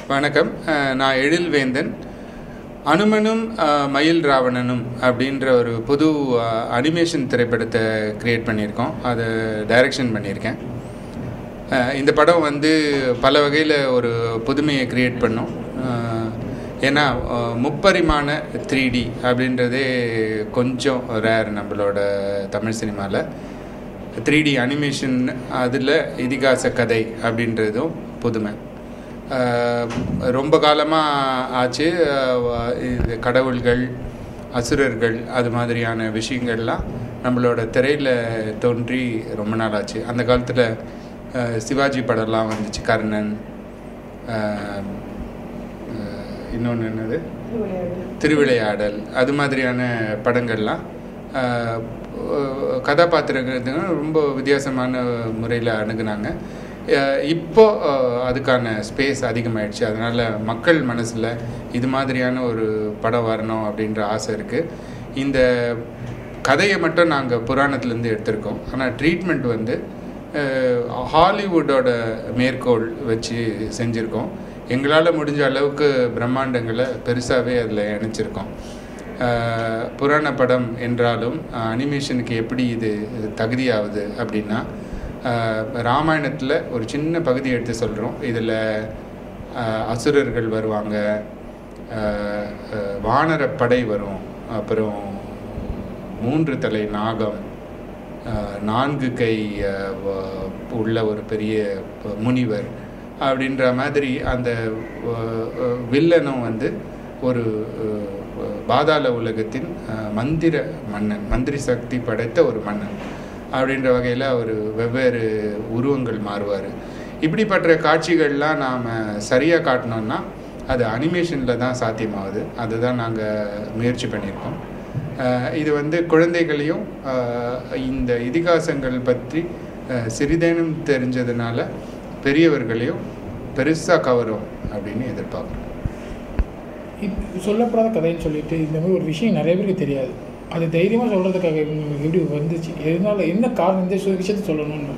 வணக்கம் அஹ், நான் எழில்வேந்தன் அனுமனும் அஹ், மயில் ராவணனும் அப்படின்ற ஒரு புது அனிமேஷன் திரைப்படத்தை கிரியேட் பண்ணியிருக்கோம் அதை டைரக்ஷன் பண்ணியிருக்கேன் அஹ், இந்த படம் வந்து பல வகையில் ஒரு புதுமையை கிரியேட் பண்ணும் அஹ், ஏன்னா அஹ், முப்பரிமாண த்ரீ டி அப்படின்றதே கொஞ்சம் ரேர் நம்மளோட தமிழ் சினிமாவில் த்ரீ டி அனிமேஷன் அதில் இதிகாச கதை அப்படின்றதும் புதுமை அஹ் ரொம்ப காலமாக ஆச்சு அஹ் இது கடவுள்கள் அசுரர்கள் அது மாதிரியான விஷயங்கள்லாம் நம்மளோட திரையில் தோன்றி ரொம்ப நாள் ஆச்சு அந்த காலத்தில் சிவாஜி படம்லாம் வந்துச்சு கர்ணன் இன்னொன்று என்னது திருவிளையாடல் அது மாதிரியான படங்கள்லாம் ஆஹ், அஹ், கதாபாத்திரங்கள் ரொம்ப வித்தியாசமான முறையில் அணுகுனாங்க ஆஹ், இப்போ ஆஹ், அதுக்கான ஸ்பேஸ் அதிகமாயிடுச்சு அதனால் மக்கள் மனசில் இது மாதிரியான ஒரு படம் வரணும் அப்படின்ற ஆசை இருக்குது இந்த கதையை மட்டும் நாங்கள் புராணத்துலேருந்து எடுத்திருக்கோம் ஆனால் ட்ரீட்மெண்ட் வந்து அஹ், ஹாலிவுட்டோட மேற்கோள் வச்சு செஞ்சுருக்கோம் எங்களால் முடிஞ்ச அளவுக்கு பிரம்மாண்டங்களை பெருசாகவே அதில் இணைச்சிருக்கோம் அஹ், புராண படம் என்றாலும் அனிமேஷனுக்கு எப்படி இது தகுதியாகுது அப்படின்னா ராமாயணத்தில் ஒரு சின்ன பகுதி எடுத்து சொல்கிறோம் இதில் அசுரர்கள் வருவாங்க அஹ், அஹ், வானரப்படை வரும் அப்புறம் மூன்று தலை நாகம் அஹ், நான்கு கை அஹ், வ- உள்ள ஒரு பெரிய ப- முனிவர் அப்படின்ற மாதிரி அந்த அஹ், அஹ், வில்லனும் வந்து ஒரு அஹ், பாதாள உலகத்தின் அஹ், மந்திர மன்னன் மந்திரி சக்தி படைத்த ஒரு மன்னன் அப்படின்ற வகையில் அவர் வெவ்வேறு உருவங்கள் மாறுவார் இப்படிப்பட்ட காட்சிகள்லாம் நாம் சரியாக காட்டினோம்னா அது அனிமேஷனில் தான் சாத்தியமாகுது அதுதான் நாங்கள் முயற்சி பண்ணியிருக்கோம் அஹ் இது வந்து குழந்தைகளையும் அஹ், இந்த இதிகாசங்கள் பற்றி அஹ், சிறிதேனும் தெரிஞ்சதுனால பெரியவர்களையும் பெருசாக கவரும் அப்படின்னு எதிர்பார்க்குறோம் இது சொல்லப்படாத கதைன்னு சொல்லிட்டு இந்த மாதிரி ஒரு விஷயம் நிறைய பேருக்கு தெரியாது அது தைரியமாக சொல்கிறதுக்காக உங்களுக்கு எப்படி வந்துச்சு எதனால என்ன காரணம் இந்த சொ- விஷயத்த சொல்லணும்னு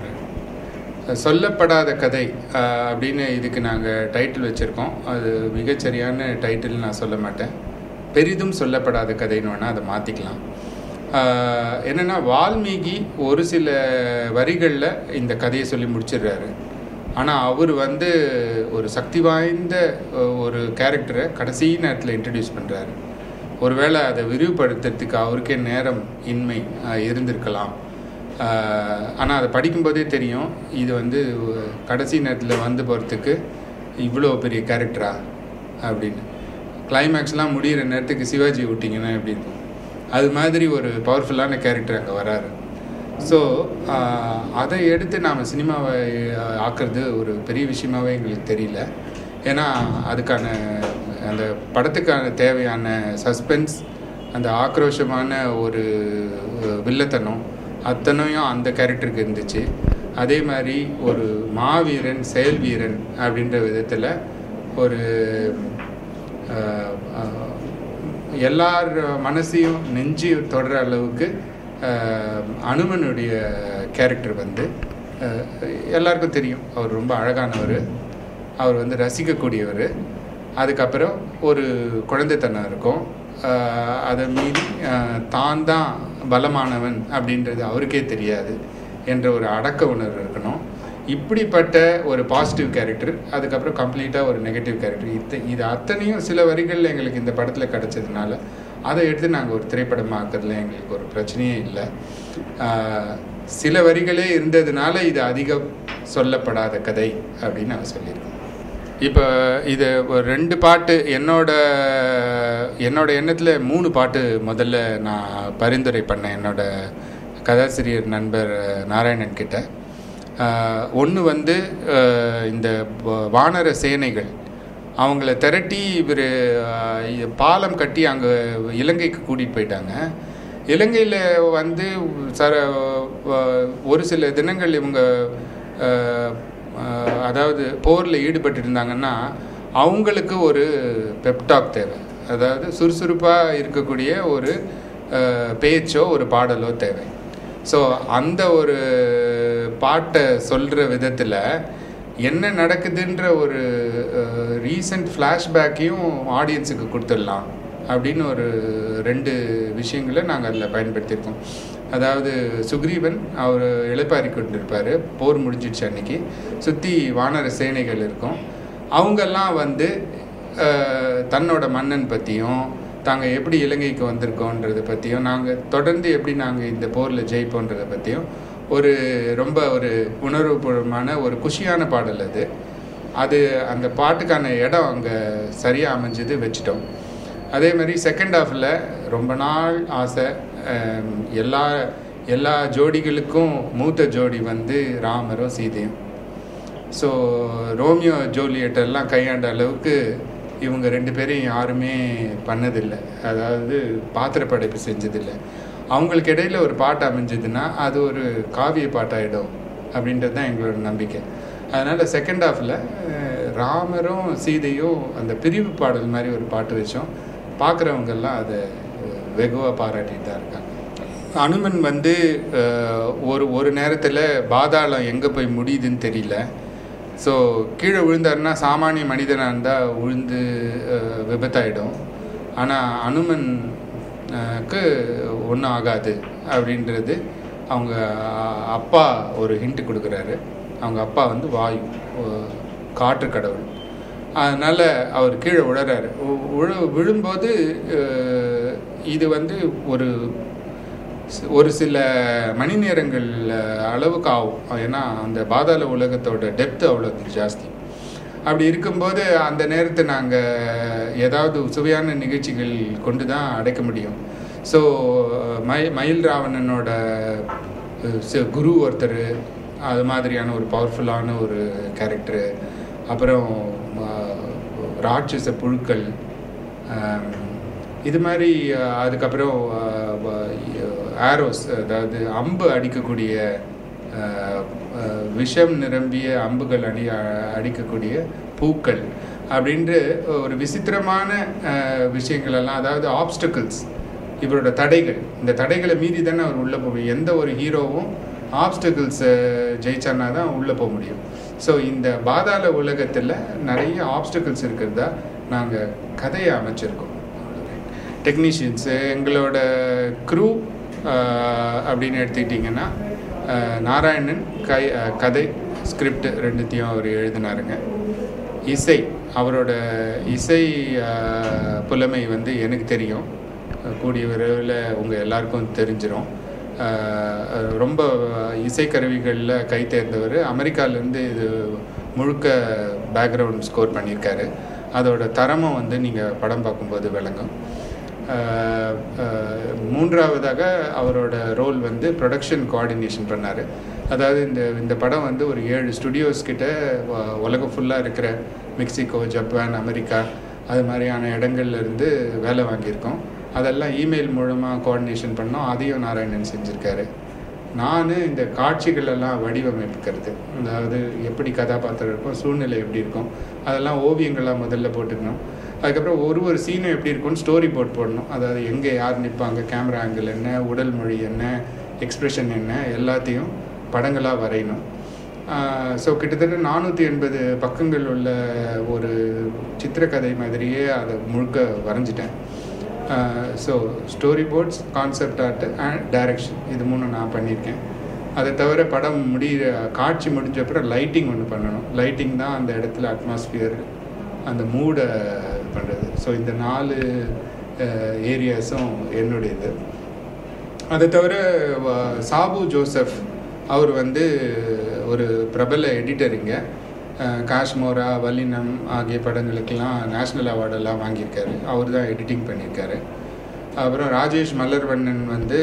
சொல்லப்படாத கதை அஹ், அப்படின்னு இதுக்கு நாங்கள் டைட்டில் வச்சுருக்கோம் அது மிகச்சரியான டைட்டில் நான் சொல்ல மாட்டேன் பெரிதும் சொல்லப்படாத கதைன்னு வேணால் அதை மாற்றிக்கலாம் என்னென்னா வால்மீகி ஒரு சில வரிகளில் இந்த கதையை சொல்லி முடிச்சிடுறாரு ஆனால் அவர் வந்து ஒரு சக்தி வாய்ந்த அஹ், ஒரு கேரக்டரை கடைசி நேரத்தில் இன்ட்ரடியூஸ் பண்ணுறாரு ஒருவேளை அதை விரிவுபடுத்துறதுக்கு அவருக்கே நேரம் இன்மை அஹ், இருந்திருக்கலாம் ஆனால் அதை படிக்கும்போதே தெரியும் இது வந்து கடைசி நேரத்தில் வந்து போகிறதுக்கு இவ்வளோ பெரிய கேரக்டரா அப்படின்னு கிளைமேக்ஸ்லாம் முடிகிற நேரத்துக்கு சிவாஜி விட்டிங்கன்னா எப்படி இருக்கும் அது மாதிரி ஒரு பவர்ஃபுல்லான கேரக்டர் அங்கே வராரு ஸோ அதை எடுத்து நாம் சினிமாவை ஆஹ், ஆக்குறது ஒரு பெரிய விஷயமாவே எங்களுக்கு தெரியல ஏன்னா அதுக்கான அந்த படத்துக்கான தேவையான சஸ்பென்ஸ் அந்த ஆக்ரோஷமான ஒரு அஹ், வில்லத்தனம் அத்தனையும் அந்த கேரக்டருக்கு இருந்துச்சு அதே மாதிரி ஒரு மாவீரன் செயல் வீரன் அப்படின்ற விதத்தில் ஒரு அஹ், அஹ், எல்லார் மனசையும் நெஞ்சு தொடுற அளவுக்கு அஹ், அனுமனுடைய கேரக்டர் வந்து அஹ், எல்லாருக்கும் தெரியும் அவர் ரொம்ப அழகானவர் அவர் வந்து ரசிக்கக்கூடியவர் அதுக்கப்புறம் ஒரு குழந்தைத்தனம் இருக்கும் அஹ், அதை மீறி அஹ், தான் தான் பலமானவன் அப்படின்றது அவருக்கே தெரியாது என்ற ஒரு அடக்க உணர்வு இருக்கணும் இப்படிப்பட்ட ஒரு பாசிட்டிவ் கேரக்டர் அதுக்கப்புறம் கம்ப்ளீட்டாக ஒரு நெகட்டிவ் கேரக்டர் இது இது அத்தனையும் சில வரிகளில் எங்களுக்கு இந்த படத்தில் கிடச்சதுனால அதை எடுத்து நாங்கள் ஒரு திரைப்படமாக்குறதுல எங்களுக்கு ஒரு பிரச்சனையே இல்லை ஆஹ், சில வரிகளே இருந்ததுனால இது அதிகம் சொல்லப்படாத கதை அப்படின்னு நான் சொல்லியிருக்கேன் இப்போ இது ஒரு ரெண்டு பாட்டு என்னோட என்னோட எண்ணத்தில் மூணு பாட்டு முதல்ல நான் பரிந்துரை பண்ணேன் என்னோட கதாசிரியர் நண்பர் நாராயணன் கிட்ட ஒன்று வந்து அஹ், இந்த வ- வானர சேனைகள் அவங்கள திரட்டி இவர் பாலம் கட்டி அங்கே இலங்கைக்கு கூட்டிகிட்டு போயிட்டாங்க இலங்கையில் வந்து சர வ- ஒரு சில தினங்கள் இவங்க அஹ், அஹ், அதாவது போரில் ஈடுபட்டு இருந்தாங்கன்னா அவங்களுக்கு ஒரு பெப்டாக் தேவை அதாவது சுறுசுறுப்பாக இருக்கக்கூடிய ஒரு அஹ், பேச்சோ ஒரு பாடலோ தேவை ஸோ அந்த ஒரு பாட்டை சொல்கிற விதத்தில் என்ன நடக்குதுன்ற ஒரு ரீசன்ட் ஃப்ளாஷ்பேக்கையும் ஆடியன்ஸுக்கு கொடுத்துடலாம் அப்படின்னு ஒரு ரெண்டு விஷயங்களை நாங்கள் அதில் பயன்படுத்தியிருக்கோம் அதாவது சுக்ரீவன் அவர் இளைப்பாரி கொண்டிருப்பார் போர் முடிஞ்சிடுச்சு அன்னைக்கு சுற்றி வானர சேனைகள் இருக்கும் அவங்கெல்லாம் வந்து அஹ், தன்னோட மன்னன் பற்றியும் தாங்கள் எப்படி இலங்கைக்கு வந்திருக்கோன்றதை பற்றியும் நாங்கள் தொடர்ந்து எப்படி நாங்கள் இந்த போரில் ஜெயிப்போன்றதை பற்றியும் ஒரு ரொம்ப ஒரு உணர்வுபூர்வமான ஒரு குஷியான பாடல் அது அது அந்த பாட்டுக்கான இடம் அங்கே சரியாக அமைஞ்சது வச்சுட்டோம் அதே மாதிரி செகண்ட் ஹாஃபில் ரொம்ப நாள் ஆசை அஹ், எல்லா எல்லா ஜோடிகளுக்கும் மூத்த ஜோடி வந்து ராமரும் சீதையும் ஸோ ரோமியோ ஜூலியட் எல்லாம் கையாண்ட அளவுக்கு இவங்க ரெண்டு பேரையும் யாருமே பண்ணதில்லை அதாவது பாத்திர படைப்பு செஞ்சதில்லை அவங்களுக்கு இடையில ஒரு பாட்டு அமைஞ்சதுன்னா அது ஒரு காவிய பாட்டாயிடும் அப்படின்றது தான் எங்களோட நம்பிக்கை அதனால் செகண்ட் ஹாஃபில் ராமரும் சீதையும் அந்த பிரிவு பாடல் மாதிரி ஒரு பாட்டு வச்சோம் பார்க்குறவங்கெல்லாம் அதை வெகுவாக பாராட்டிட்டு தான் இருக்காங்க அனுமன் வந்து அஹ், ஒரு ஒரு நேரத்தில் பாதாளம் எங்கே போய் முடியுதுன்னு தெரியல ஸோ கீழே விழுந்தாருன்னா சாமானிய மனிதனாக இருந்தால் விழுந்து அஹ், விபத்தாயிடும் ஆனால் அனுமனுக்கு ஒன்றும் ஆகாது அப்படின்றது அவங்க அ- அப்பா ஒரு ஹிண்ட் கொடுக்குறாரு அவங்க அப்பா வந்து வாயு அஹ், காற்று கடவுள் அதனால் அவர் கீழே விழுறாரு உ- விழு விழும்போது அஹ், இது வந்து ஒரு சி- ஒரு சில மணி நேரங்கள் அஹ், அளவுக்கு ஆகும் ஏன்னா அந்த பாதாள உலகத்தோட டெப்த் அவ்வளோ ஜாஸ்தி அப்படி இருக்கும்போது அந்த நேரத்தை நாங்கள் ஏதாவது சுவையான நிகழ்ச்சிகள் கொண்டு தான் அடைக்க முடியும் ஸோ மய மயில் ராவணனோட அஹ், சி- குரு ஒருத்தர் அது மாதிரியான ஒரு பவர்ஃபுல்லான ஒரு கேரக்டரு அப்புறம் அஹ், ராட்சச புழுக்கள் ஆம், இது மாதிரி அஹ், அதுக்கப்புறம் ஆரோஸ் அதாவது அம்பு அடிக்கக்கூடிய அஹ், அஹ், விஷம் நிரம்பிய அம்புகள் அடி அ- அடிக்கக்கூடிய பூக்கள் அப்படின்ற ஒரு விசித்திரமான அஹ், விஷயங்கள் எல்லாம் அதாவது ஆப்ஸ்டக்கிள்ஸ் இவரோட தடைகள் இந்த தடைகளை மீறி தானே அவர் உள்ளே போக முடியும் எந்த ஒரு ஹீரோவும் ஆப்ஸ்டக்கிள்ஸை ஜெயிச்சானா தான் உள்ளே போக முடியும் ஸோ இந்த பாதாள உலகத்தில் நிறைய ஆப்ஸ்டக்கிள்ஸ் இருக்கிறதா நாங்கள் கதையை அமைச்சிருக்கோம் டெக்னீஷியன்ஸு எங்களோட க்ரூ அப்படின்னு எடுத்துக்கிட்டிங்கன்னா அஹ், நாராயணன் கை அஹ், கதை ஸ்கிரிப்ட் ரெண்டுத்தையும் அவர் எழுதினாருங்க இசை அவரோட இசை அஹ், புலமை வந்து எனக்கு தெரியும் அஹ், கூடிய விரைவில் உங்கள் எல்லாருக்கும் தெரிஞ்சிரும் அஹ், அஹ், ரொம்ப இசைக்கருவிகளில் கை தேர்ந்தவர் அமெரிக்காவிலேருந்து இது முழுக்க பேக்ரவுண்ட் ஸ்கோர் பண்ணியிருக்காரு அதோட தரமும் வந்து நீங்கள் படம் பார்க்கும்போது விளங்கும் அஹ், அஹ், மூன்றாவதாக அவரோட ரோல் வந்து ப்ரொடக்ஷன் கோஆர்டினேஷன் பண்ணார் அதாவது இந்த இந்த படம் வந்து ஒரு ஏழு ஸ்டுடியோஸ் கிட்ட வ- உலகம் ஃபுல்லாக இருக்கிற மெக்சிகோ ஜப்பான் அமெரிக்கா அது மாதிரியான இடங்கள்ல இருந்து வேலை வாங்கியிருக்கோம் அதெல்லாம் இமெயில் மூலமாக கோஆர்டினேஷன் பண்ணோம் அதையும் நாராயணன் செஞ்சுருக்காரு நான் இந்த காட்சிகள் எல்லாம் வடிவமைக்கிறது அதாவது எப்படி கதாபாத்திரம் இருக்கும் சூழ்நிலை எப்படி இருக்கும் அதெல்லாம் ஓவியங்களாக முதல்ல போட்டுக்கணும் அதுக்கப்புறம் ஒரு ஒரு சீனும் எப்படி இருக்கும்னு ஸ்டோரி போர்ட் போடணும் அதாவது எங்கே யார் நிற்பாங்க கேமரா ஆங்கிள் என்ன உடல் மொழி என்ன எக்ஸ்பிரஷன் என்ன எல்லாத்தையும் படங்களாக வரையணும் ஸோ கிட்டத்தட்ட நானூற்றி எண்பது பக்கங்கள் உள்ள ஒரு சித்திரக்கதை மாதிரியே அதை முழுக்க வரைஞ்சிட்டேன் so storyboards concept art and direction இது மூணு நான் பண்ணியிருக்கேன் அதை தவிர படம் முடிகிற காட்சி முடிஞ்ச அப்புறம் லைட்டிங் ஒன்று பண்ணணும் லைட்டிங் தான் அந்த இடத்துல அட்மாஸ்பியர் அந்த மூடை பண்ணுறது ஸோ இந்த நாலு ஏரியாஸும் என்னுடையது அதை தவிர வ- சாபு ஜோசப் அவர் வந்து ஒரு பிரபல எடிட்டர் இங்கே அஹ், காஷ்மோரா வல்லினம் ஆகிய படங்களுக்கெல்லாம் நேஷ்னல் அவார்டெல்லாம் வாங்கியிருக்காரு அவர் தான் எடிட்டிங் பண்ணியிருக்காரு அப்புறம் ராஜேஷ் மலர்வண்ணன் வந்து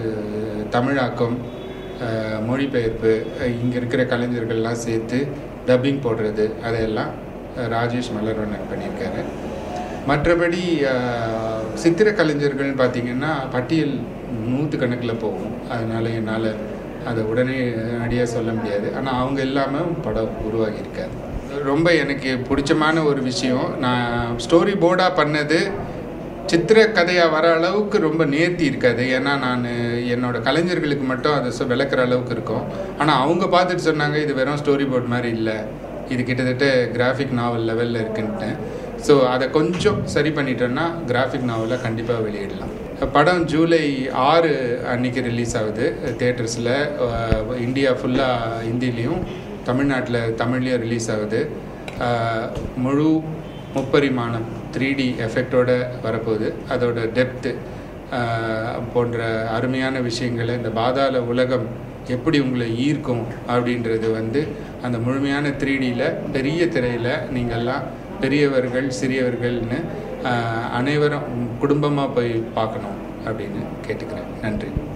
தமிழாக்கம் அஹ், மொழிபெயர்ப்பு இங்கே இருக்கிற கலைஞர்கள்லாம் சேர்த்து டப்பிங் போடுறது அதையெல்லாம் அஹ், ராஜேஷ் மலர்வண்ணன் பண்ணியிருக்காரு மற்றபடி அஹ், சித்திர கலைஞர்கள்னு பார்த்தீங்கன்னா பட்டியல் நூற்றுக்கணக்கில் போகும் அதனால என்னால் அதை உடனே அடியாக சொல்ல முடியாது ஆனால் அவங்க இல்லாமல் படம் உருவாகியிருக்காது ரொம்ப எனக்கு பிடிச்சமான ஒரு விஷயம் நான் ஸ்டோரி போர்டாக பண்ணது சித்திர கதையாக வர அளவுக்கு ரொம்ப நேர்த்தி இருக்காது ஏன்னா நான் என்னோட கலைஞர்களுக்கு மட்டும் அதை சொ- விளக்குற அளவுக்கு இருக்கும் ஆனால் அவங்க பார்த்துட்டு சொன்னாங்க இது வெறும் ஸ்டோரி போர்ட் மாதிரி இல்லை இது கிட்டத்தட்ட கிராஃபிக் நாவல் லெவலில் இருக்குன்ட்டேன் ஸோ அதை கொஞ்சம் சரி பண்ணிட்டோன்னா கிராஃபிக் நாவலை கண்டிப்பாக வெளியிடலாம் படம் ஜூலை ஆறு அன்னைக்கு ரிலீஸ் ஆகுது தேட்டர்ஸில் இந்தியா ஃபுல்லாக ஹிந்திலையும் தமிழ்நாட்டில் தமிழ்லேயும் ரிலீஸ் ஆகுது அஹ், முழு முப்பரிமாணம் த்ரீ டி எஃபெக்டோட வரப்போகுது அதோட டெப்த்து போன்ற அருமையான விஷயங்களை இந்த பாதாள உலகம் எப்படி உங்களை ஈர்க்கும் அப்படின்றது வந்து அந்த முழுமையான த்ரீ டியில் பெரிய திரையில் நீங்கள்லாம் பெரியவர்கள் சிறியவர்கள்னு ஆஹ், அனைவரும் குடும்பமாக போய் பார்க்கணும் அப்படின்னு கேட்டுக்கிறேன் நன்றி